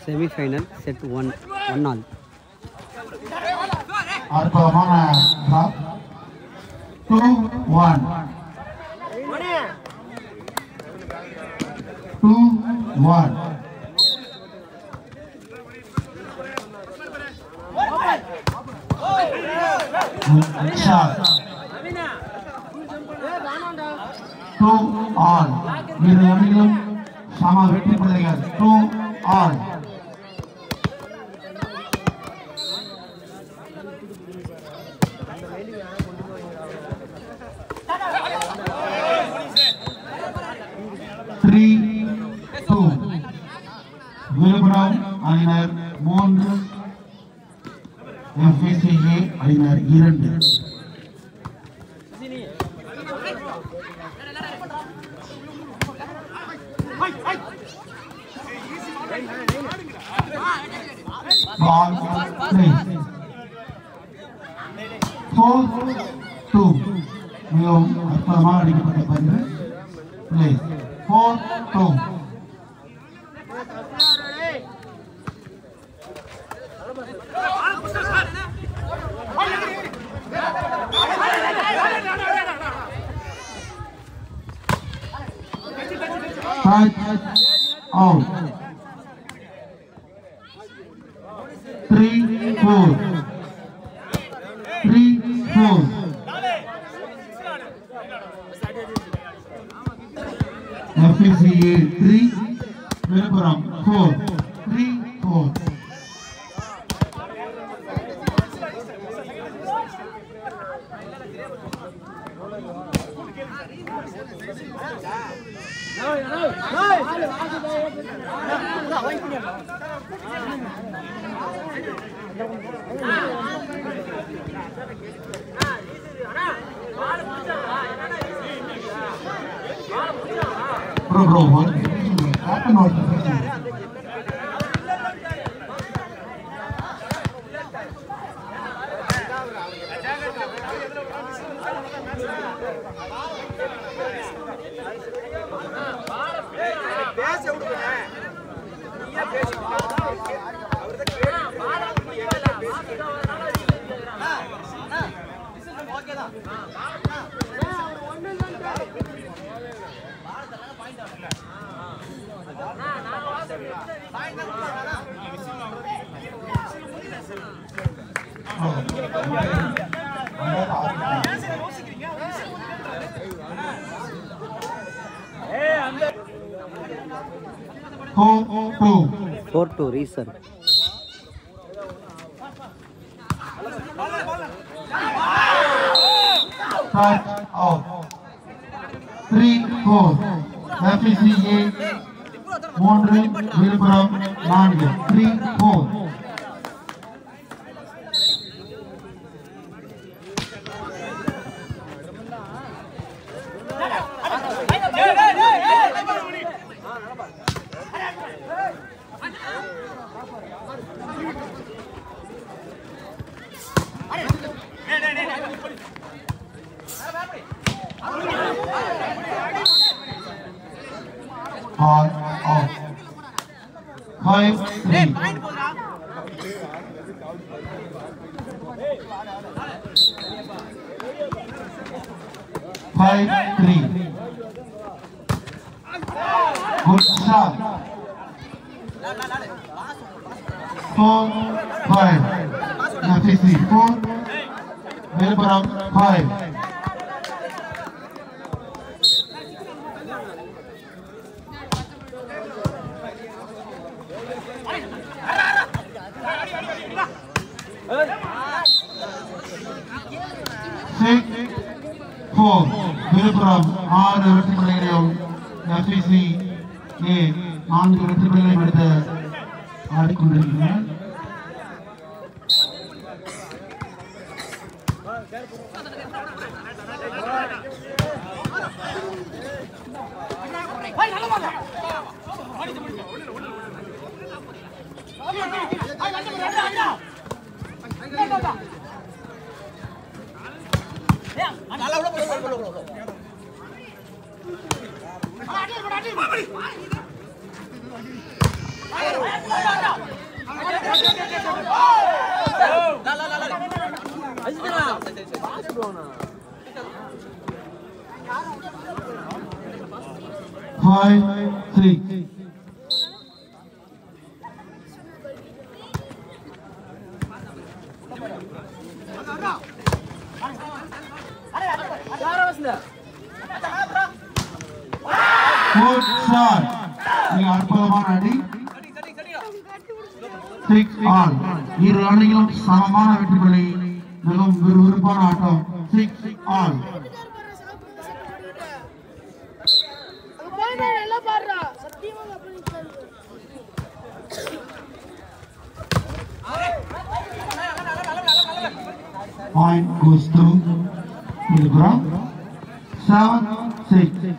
Semi-final set one one all அற்புதமான drop two one two one shot two all இரு அணிகளும் சம வெற்றி பிள்ளைகள் two all three two Viluppuram அணியினர் மூன்று எஃப்ஏசிஏ அணியினர் இரண்டு பால் த்ரீ ஃபோர் டூ மிகவும் அற்புதமாக அடிக்கப்பட்ட பந்து play four two touch out. Three, four. Three, four. FPCA three, Vilupuram four. Three, four. Bro, bro, what? Happen or Four, two. Four two ரீசர் touch out. Three, four. FPCA மூன்று விழுப்புரம் நான்கு three four all out. Five, three. Five, three. Good shot. Four, five. FCC, four. Vilupuram, five. Six, four. Viluppuram ஆறு வெற்றி பிள்ளைகளையும் FEC ஏ நான்கு வெற்றி பிள்ளைகளையும் எடுத்து ஆடிக்கொண்டிருக்கிறார் five, three. Good shot. மிக அற்புதமான அடி சிக்ஸ் ஆல் இரு அணிகளும் சமமான வெற்றி புள்ளி மிகவும் விறுவிறுப்பான ஆட்டம் சிக்ஸ் ஆல் எல்லாம் பாடுறா சத்தியமா அப்படி Point goes to Milgram. Seven, six.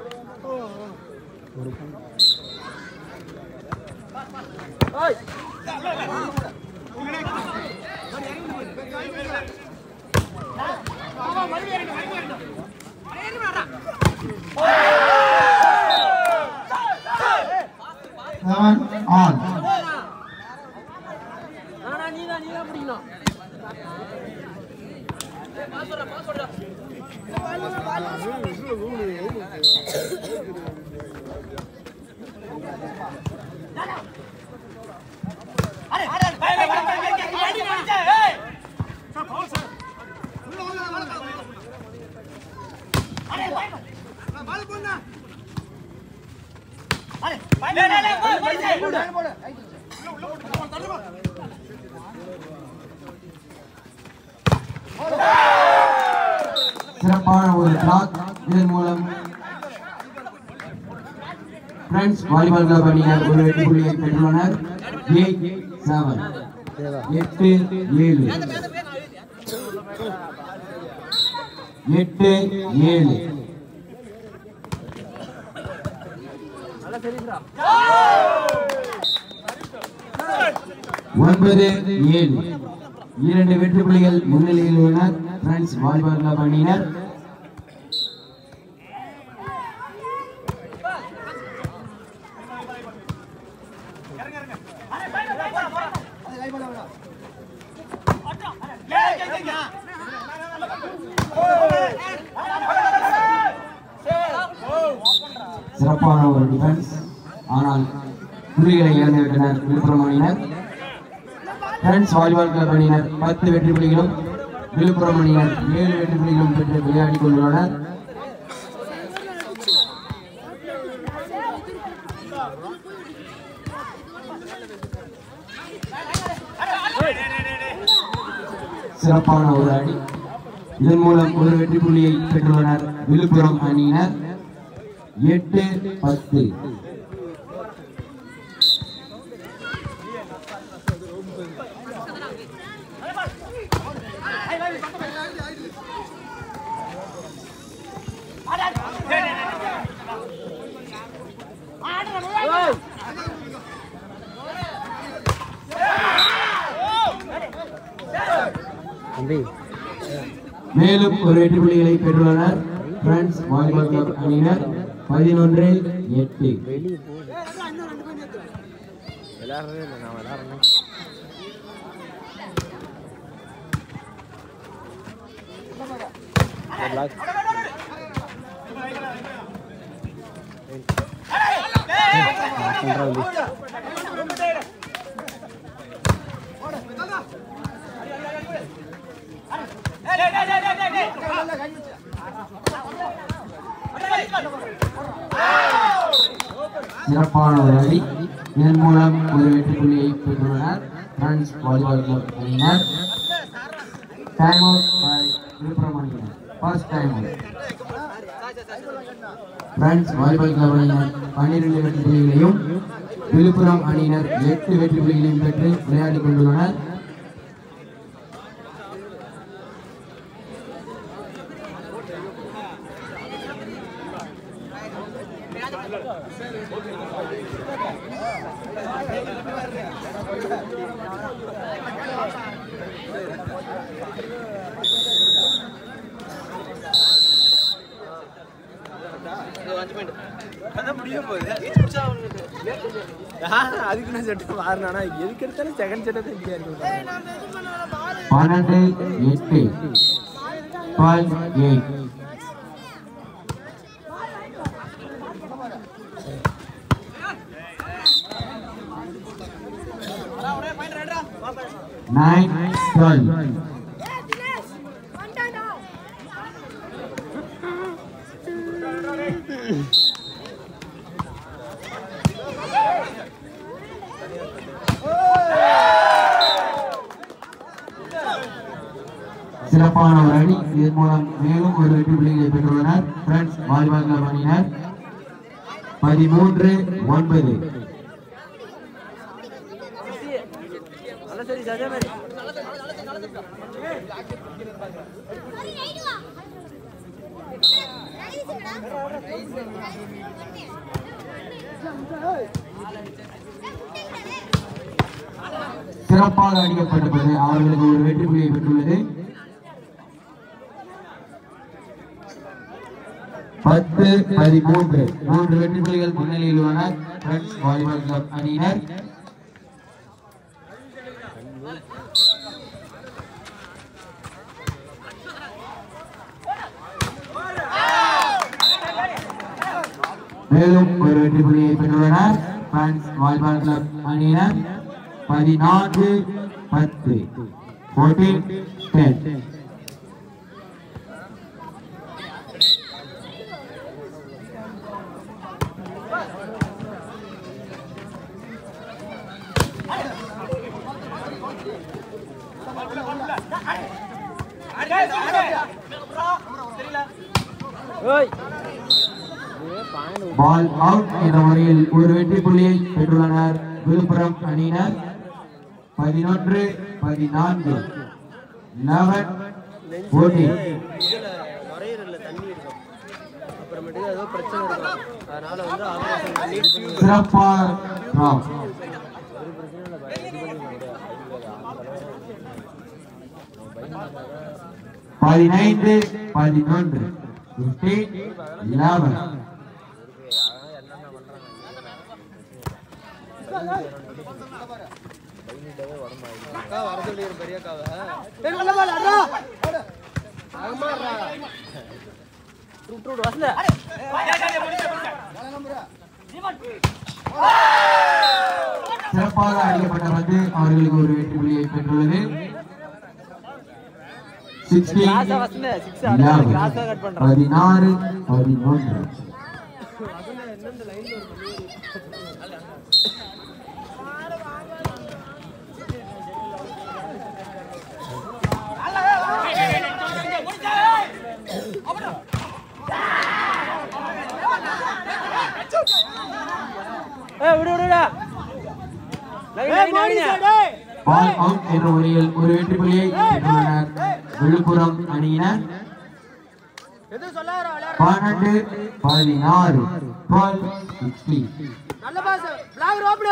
Seven, all. சிறப்பான ஒரு பிளாக் இதன் மூலம் ஃப்ரெண்ட்ஸ் வாலிபால் கிளப் அணியினர் ஒரு வெற்றி புள்ளியை பெற்றுள்ளனர் எயிட் செவன் எட்டு ஏழு எட்டு ஏழு ஒன்பது ஏழு இரண்டு வெற்றி புள்ளிகள் முன்னிலையில் உள்ளனர் பிரான்ஸ் வாலிபால் கிளப் அணியினர் சிறப்பான ஒரு டிஃபென்ஸ் ஆனால் புள்ளிகளை இழந்து விட்டனர் விழுப்புரம் அணியினர் பிரான்ஸ் வாலிபால் கிளப் அணியினர் பத்து வெற்றி புள்ளிகளும் விழுப்புரம் அணியினர் ஏழு வெற்றி புள்ளிகளும் பெற்று விளையாடிக் கொண்டுள்ளனர் சிறப்பான ஒரு அடி இதன் மூலம் ஒரு வெற்றி புள்ளியை பெற்றுள்ளனர் விழுப்புரம் அணியினர் எட்டு பத்து தம்பி மேலும் ஒரு வெற்றி புள்ளிகளை பெற்றுள்ளனர் பிரான்ஸ் வாலிபால் கிளப் அணியினர் பதினொன்று எட்டு வெளியே போகுது விளையாடுறதே இல்லை நான் விளையாடுறேன் பிளாக் சிறப்பான ஒரு அடி இதன் மூலம் ஒரு வெற்றி புள்ளியை பெற்றுள்ளனர் பிரான்ஸ் வாலிபால் கிளப் அணியினர் டைம் அவுட் பை விழுப்புரம் அணியினர் first time out France volleyball club அணியினர் பன்னிரண்டு வெற்றி புள்ளிகளையும் விழுப்புரம் அணியினர் எட்டு வெற்றி புள்ளிகளையும் பெற்று விளையாடிக் கொண்டுள்ளனர் அதுக்கு நான் சட்டை மாறினா எதுக்கு எடுத்தாலும் செகண்ட் சட்டை தான் இப்படியா இருக்கு ஏய் நாம எது பண்ணாலும் பாரு பன்னெண்டு எட்டு டுவெல் எயிட் நைன் டுவெல் ஏய் தினேஷ் வந்தாடா சிறப்பான ஒரு அணி இதன் மூலம் மேலும் ஒரு வெற்றி புள்ளிகளை பெற்றுள்ளனர் பிரெண்ட்ஸ் வாலிபால் கிளப் அணியினர் பதிமூன்று ஒன்பது நல்ல சரி சரி மாதிரி சிறப்பாக அடிக்கப்பட்டது அவர்களுக்கு ஒரு வெற்றி புள்ளியை பெற்றுள்ளது பத்து பதிமூன்று மூன்று வெற்றி புள்ளிகள் முன்னிலையில் உள்ளனர் பிரெண்ட்ஸ் வாலிபால் கிளப் அணியினர் மேலும் ஒரு வெற்றி புள்ளியை பெற்றுள்ளனர் பிரான்ஸ் வாலிபால் கிளப் அணியினர் பதினான்கு பத்து ஃபோர்டீன் டென் ஓய் பால் அவுட் என்ற முறையில் ஒரு வெற்றி புள்ளியை பெற்றுள்ளனர் விழுப்புரம் அணியினர் பதினொன்று பதினான்கு லெவன் ஃபோர்டீன் இதுல நுரையீரல்ல தண்ணி இருக்கும் அப்புறமேட்டுக்கு ஏதோ பிரச்சனை இருக்கும் அதனால வந்து ஆபரேஷன் பண்ணி இது பண்ணி சிறப்பாக draw. ஒரு பிரச்சனை இல்லை பய- இது பண்ணி விட. பதினைந்து பதினொன்று ஃபிஃப்டீன் லெவன் அக்கா வர சொல்லிடுற பெரிய அக்காவை ஏய், நல்ல பால், அட்ரா. வேகமா அட்ரா. விட்டு விடு, வசந்த. சிறப்பாக அடிக்கப்பட்ட பந்து அவர்களுக்கு ஒரு வெற்றி புள்ளியை பெற்றுள்ளது கிராஸா வசந்த, six ஆடுறா, கிராஸா cut பண்றான். பதினாறு பதினொன்று ஏய், விடு, விடு, விடு. Line, line, line. Ball out என்ற முறையில் ஒரு வெற்றி புள்ளியை பெற்றுள்ளனர் விழுப்புரம் அணியினர் எதுவும் சொல்லாத, விளையாடுற. பன்னெண்டு பதினாறு டுவெல் சிக்ஸ்டீன் நல்ல பாஸ் பிளாக் ரோப்டு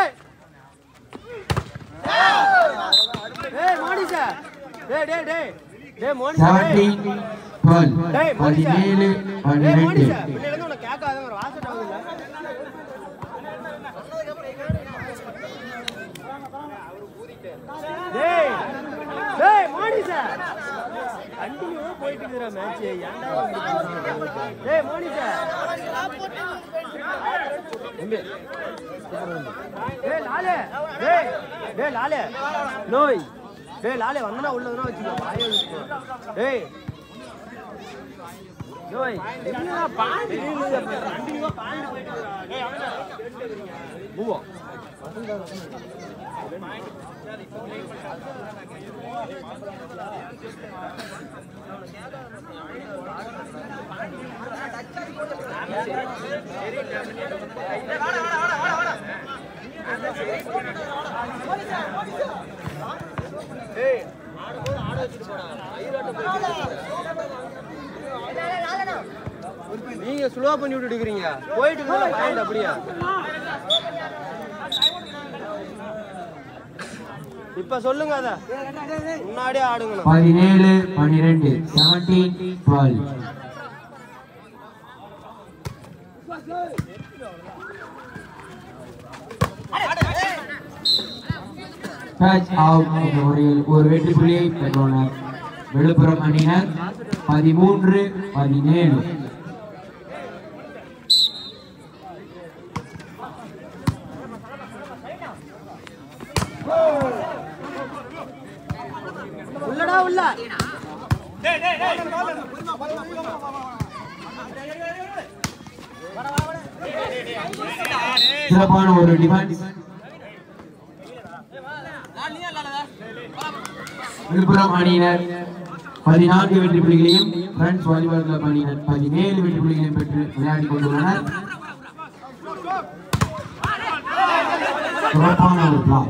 ஏய் மோனிஷா டேய் டேய் டேய் டேய் மோனிஷா டேய் செவன்டீன் டுவெல் டேய் மோனிஷா பதினேழு டேய் பன்னிரெண்டு மோனிஷா பின்னாடி இருந்து உனக்கு கேட்காத ஒரு வாசட் ஆகுதுல டேய் டேய் மோனிஷா கண்டினியூவா போயிட்டு இருக்குற மேட்ச் ஏன்டா இப்படி பண்றீங்க? டேய் மோனிஷா தம்பி டேய் லாலே டேய் டேய் லாலே நோய் டேய் லாலே வந்தனா உள்ளதுனா வச்சுக்கோ வாயே வச்சுக்கோ டேய் நோய் என்னடா பாண்டு கண்டினியூவா பாண்டு போயிட்டு இருக்கா. டேய் அவனா மூவோ டேய் ஆடும்போது ஆட வச்சுட்டு போடா கையிலாட்ட போயிட்டு நீங்க ஸ்லோ பண்ணி விட்டு இருக்கிறீங்க போயிட்டு இருந்தா பாயிண்ட் அப்படியா இப்ப சொல்லுங்க அத முன்னாடியே ஆடுங்கண்ணா பதினேழு பன்னிரெண்டு செவன்டீன் டுவெல் டச் அவுட் என்ற முறையில் ஒரு வெற்றி புள்ளியை பெற்றுள்ளனர் விழுப்புரம் அணியினர் பதிமூன்று பதினேழு உள்ளடா உள்ள சிறப்பான ஒரு டிஃபென்ஸ் விழுப்புரம் அணியினர் பதினான்கு வெற்றி புள்ளிகளையும் பிரெண்ட்ஸ் வாலிபால் கிளப் அணியினர் பதினேழு வெற்றி புள்ளிகளையும் பெற்று விளையாடி கொண்டுள்ளனர் சிறப்பான ஒரு பிளாக்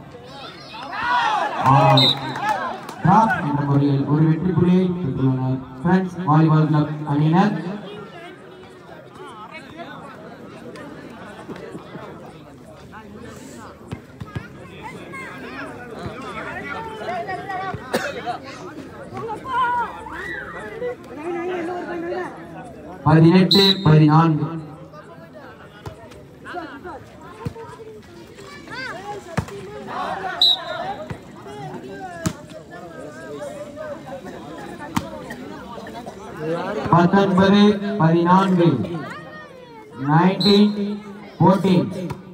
டிராப் என்ற முறையில் ஒரு வெற்றி புள்ளியை பெற்றுள்ளனர் பிரெண்ட்ஸ் வாலிபால் கிளப் அணியினர் பதினெட்டு பதினான்கு பத்தொன்பது பதினான்கு நைன்டீன் ஃபோர்டீன்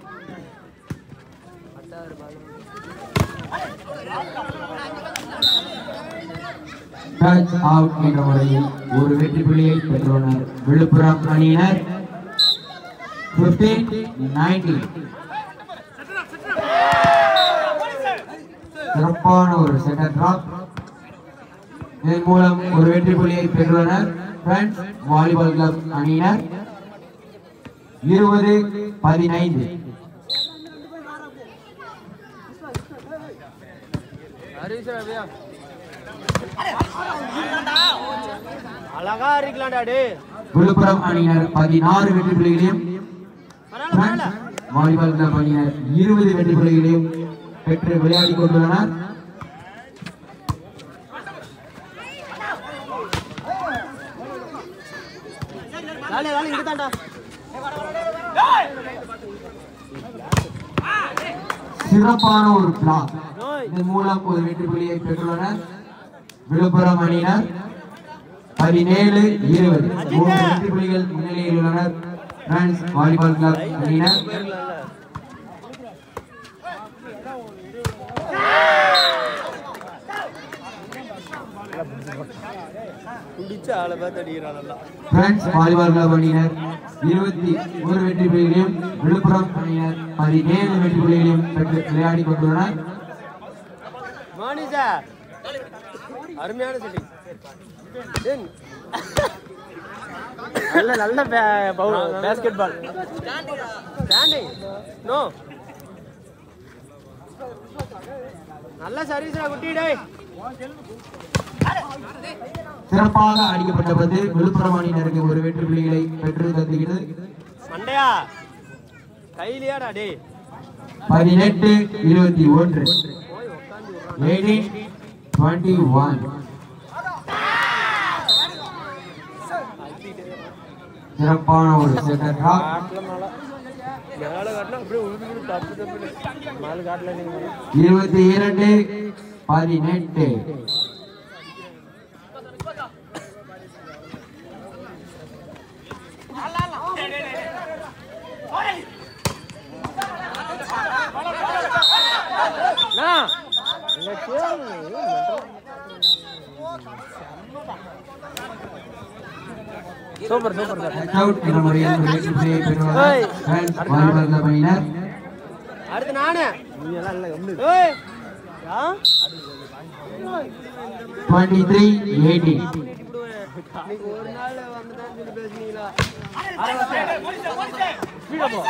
டச் அவுட் என்ற முறையில் ஒரு வெற்றி புள்ளியை பெற்றுள்ளனர் விழுப்புரம் அணியினர் 15 19 சிறப்பான ஒரு சென்டர் டிராப் இதன் மூலம் ஒரு வெற்றி புள்ளியை பெற்றுள்ளனர் பிரெண்ட்ஸ் வாலிபால் கிளப் அணியினர் இருபது பதினைந்து அழகா இருக்கலாம்டா டே விழுப்புரம் அணியினர் பதினாறு வெற்றி புள்ளிகளையும் பிரான்ஸ் வாலிபால் கிளப் அணியினர் இருபது வெற்றி புள்ளிகளையும் பெற்று விளையாடி கொண்டுள்ளனர் லாலே லாலே இங்க தான்டா சிறப்பான ஒரு பிளாக் இதன் மூலம் ஒரு வெற்றி புள்ளியை பெற்றுள்ளனர் விழுப்புரம் அணியினர் பதினேழு இருபது மூன்று வெற்றி புள்ளிகள் முன்னிலையில் உள்ளனர் பிரான்ஸ் வாலிபால் கிளப் அணியினர் குடிச்சு ஆளை பார்த்து அடிக்கிறான் நல்லா பிரான்ஸ் வாலிபால் கிளப் அணியினர் இருபத்தி ஒரு வெற்றி புள்ளிகளையும் விழுப்புரம் அணியினர் பதினேழு வெற்றி புள்ளிகளையும் பெற்று விளையாடி கொண்டுள்ளனர் மானிசா அருமையான செட்டிங் நல்ல நல்ல பேஸ்கெட் பால் ஸ்டாண்டிங் நோ நல்ல சர்வீஸ்டா குட்டி டேய் சிறப்பாக அடிக்கப்பட்ட பந்து விழுப்புரம் அணியினருக்கு ஒரு வெற்றி புள்ளிகளை பெற்று தந்துகிறது மண்டையா கையிலையாடா டேய் பதினெட்டு இருபத்தி ஒன்று எயிட்டீன் டுவெண்ட்டி ஒன் சிறப்பான ஒரு சென்டர் டிராப் மேலே காட்டினா அப்படியே உழுது தப்பு தப்பு மேலே காட்டல நீங்க இருபத்தி இரண்டு பதினெட்டு super super sir touch out என்ற முறையில் ஒரு வெற்றி புள்ளியை பெறுவார்கள் பிரான்ஸ் வாலிபால் கிளப் அணியினர் அடுத்து நானு நீ எல்லாம் இல்ல கம்மி ஏய் யா டுவெண்ட்டி த்ரீ எயிட்டீன் இன்னைக்கு ஒரு நாள் வந்துட்டான்னு சொல்லி பேசுனீங்களா ஸ்பீடா போ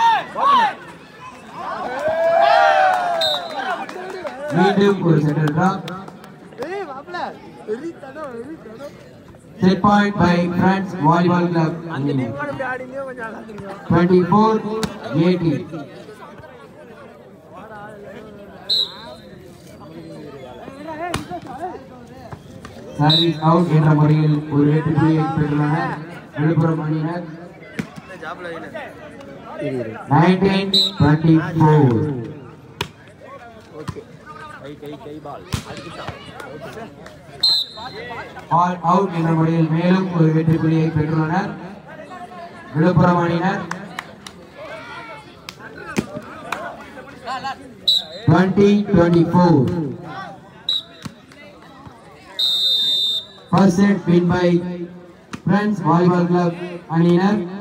மீண்டும் ஒரு சென்டர் டிராப் ஏய் மாப்ள வெரி தடோ வெரி தடோ set point by France volleyball club அந்த அணியினர் டீம் கூட இப்படி ஆடினே கொஞ்சம் நல்லா தெரியும் twenty four eighteen service out என்ற முறையில் ஒரு வெற்றி புள்ளியை பெற்றுள்ளனர் விழுப்புரம் அணியினர் ஜாப்ல நைன்டீன் டுவெண்ட்டி ஃபோர் ஓகே கை கை கை பால் ஆல் அவுட் என்ற முறையில் மேலும் ஒரு வெற்றி புள்ளியை பெற்றுள்ளனர் விழுப்புரம் அணியினர் twenty twenty four first set win by friends volleyball club அணியினர்